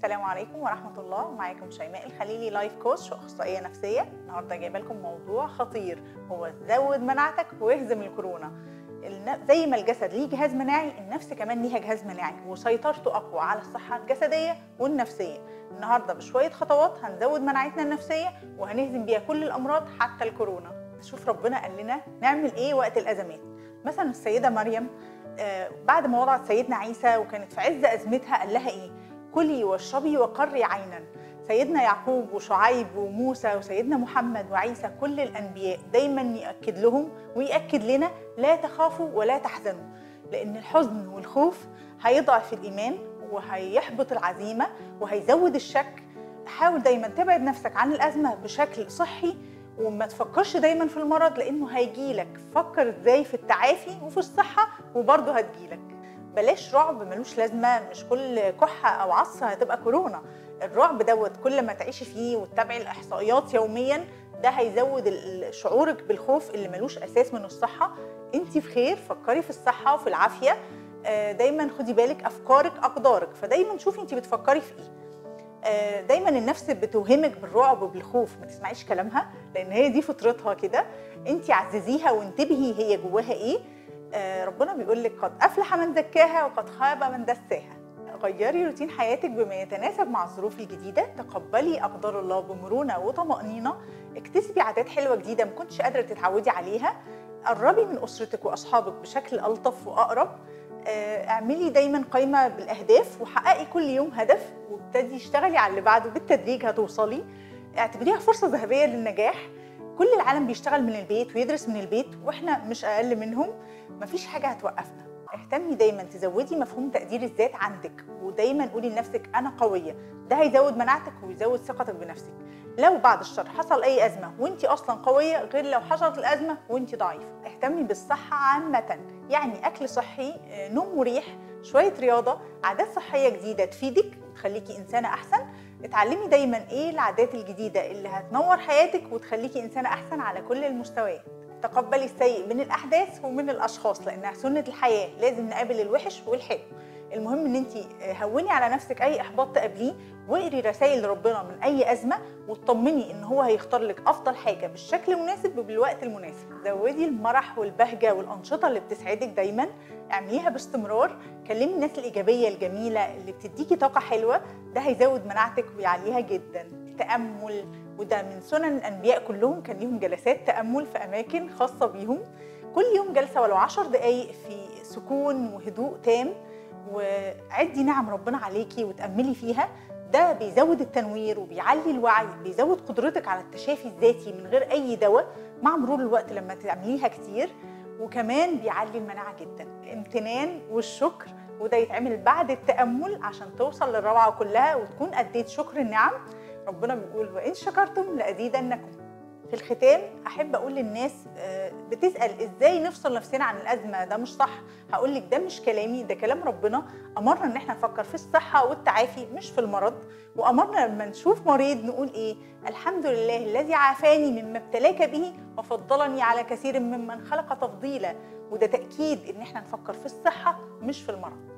السلام عليكم ورحمة الله معاكم شيماء الخليلي لايف كوتش وأخصائية نفسية النهاردة جايبة لكم موضوع خطير هو زود مناعتك واهزم الكورونا الن- زي ما الجسد ليه جهاز مناعي النفس كمان ليها جهاز مناعي وسيطرته أقوى على الصحة الجسدية والنفسية النهاردة بشوية خطوات هنزود مناعتنا النفسية وهنهزم بيها كل الأمراض حتى الكورونا شوف ربنا قال لنا نعمل إيه وقت الأزمات مثلا السيدة مريم آه، بعد ما وضعت سيدنا عيسى وكانت في عز أزمتها قال لها إيه كلي واشربي وقري عينا سيدنا يعقوب وشعيب وموسى وسيدنا محمد وعيسى كل الانبياء دايما ياكد لهم وياكد لنا لا تخافوا ولا تحزنوا لان الحزن والخوف هيضعف الايمان وهيحبط العزيمه وهيزود الشك حاول دايما تبعد نفسك عن الازمه بشكل صحي وما تفكرش دايما في المرض لانه هيجيلك فكر ازاي في التعافي وفي الصحه وبرضه هتجيلك بلاش رعب ملوش لازمه مش كل كحه او عصه هتبقى كورونا الرعب دوت كل ما تعيشي فيه وتتابعي الاحصائيات يوميا ده هيزود ال- شعورك بالخوف اللي ملوش اساس من الصحه انت في خير فكري في الصحه وفي العافيه آه، دايما خدي بالك افكارك اقدارك فدايما شوفي انت بتفكري في ايه آه، دايما النفس بتوهمك بالرعب وبالخوف ما تسمعيش كلامها لان هي دي فطرتها كده انت عززيها وانتبهي هي جواها ايه آه، ربنا بيقول لك قد افلح من زكاها وقد خاب من دساها غيري روتين حياتك بما يتناسب مع الظروف الجديده تقبلي اقدار الله بمرونه وطمانينه اكتسبي عادات حلوه جديده ما كنتش قادره تتعودي عليها قربي من اسرتك واصحابك بشكل الطف واقرب آه، اعملي دايما قائمه بالاهداف وحققي كل يوم هدف وابتدي اشتغلي على اللي بعده بالتدريج هتوصلي اعتبريها فرصه ذهبيه للنجاح كل العالم بيشتغل من البيت ويدرس من البيت واحنا مش اقل منهم مفيش حاجه هتوقفنا اهتمي دايما تزودي مفهوم تقدير الذات عندك ودايما قولي لنفسك انا قويه ده هيزود مناعتك ويزود ثقتك بنفسك لو بعد الشر حصل اي ازمه وانت اصلا قويه غير لو حصلت الازمه وانت ضعيفه اهتمي بالصحه عامه يعني اكل صحي آه، نوم مريح شويه رياضه عادات صحيه جديده تفيدك وتخليكي انسانه احسن اتعلمي دايما ايه العادات الجديده اللي هتنور حياتك وتخليكي انسانه احسن على كل المستويات تقبلي السيء من الاحداث ومن الاشخاص لانها سنه الحياه لازم نقابل الوحش والحلو المهم ان انت هوني على نفسك اي احباط تقابليه واقري رسائل ربنا من اي ازمه وطمني ان هو هيختار لك افضل حاجه بالشكل المناسب وبالوقت المناسب زودي المرح والبهجه والانشطه اللي بتسعدك دايما اعمليها باستمرار كلمي الناس الايجابيه الجميله اللي بتديكي طاقه حلوه ده هيزود مناعتك ويعليها جدا التامل وده من سنن الانبياء كلهم كان ليهم جلسات تامل في اماكن خاصه بيهم كل يوم جلسه ولو عشر دقايق في سكون وهدوء تام وعدي نعم ربنا عليكي وتأملي فيها ده بيزود التنوير وبيعلي الوعي بيزود قدرتك على التشافي الذاتي من غير أي دواء مع مرور الوقت لما تعمليها كتير وكمان بيعلي المناعة جدا الامتنان والشكر وده يتعمل بعد التأمل عشان توصل للروعة كلها وتكون أديت شكر النعم ربنا بيقول وإن شكرتم لأزيدنكم في الختام احب اقول للناس آه، بتسال ازاي نفصل نفسنا عن الازمه ده مش صح هقول لك ده مش كلامي ده كلام ربنا امرنا ان احنا نفكر في الصحه والتعافي مش في المرض وامرنا لما نشوف مريض نقول ايه الحمد لله الذي عافاني مما ابتلاك به وفضلني على كثير ممن خلق تفضيلا وده تاكيد ان احنا نفكر في الصحه مش في المرض